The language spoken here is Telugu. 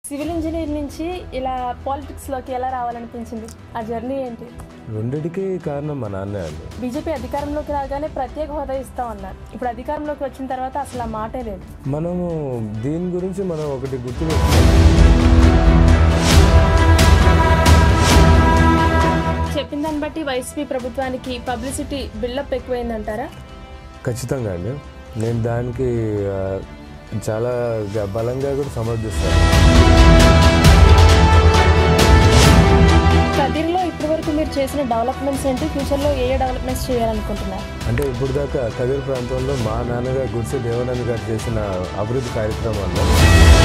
సివిల్ ఇంజనీర్ నుంచి ఇలా పాలిటిక్స్లోకి ఎలా రావాలనిపించింది ఆ జర్నీ ఏంటి రెండిటికి కారణం మా నాన్నే అండి బీజేపీ అధికారంలోకి రాగానే ప్రత్యేక హోదా ఇస్తామన్నారు ఇప్పుడు అధికారంలోకి వచ్చిన తర్వాత అసలు ఆ మాటే లేదు మనము దీని గురించి మనం ఒకటి గుర్తు చెప్పిన దాన్ని బట్టి వైసీపీ ప్రభుత్వానికి పబ్లిసిటీ బిల్డప్ ఎక్కువైందంటారా ఖచ్చితంగా అండి నేను దానికి ఆ, చాలా గ- బలంగా కూడా సమర్థిస్తాను కదిర్లో ఇప్పటి వరకు మీరు చేసిన డెవలప్మెంట్స్ ఏంటి ఫ్యూచర్లో ఏ ఏ డెవలప్మెంట్స్ చేయాలనుకుంటున్నారు అంటే ఇప్పుడు దాకా కదిరి ప్రాంతంలో మా నాన్నగారు గుడిసె దేవానంద్ గారు చేసిన అభివృద్ధి కార్యక్రమాల్లో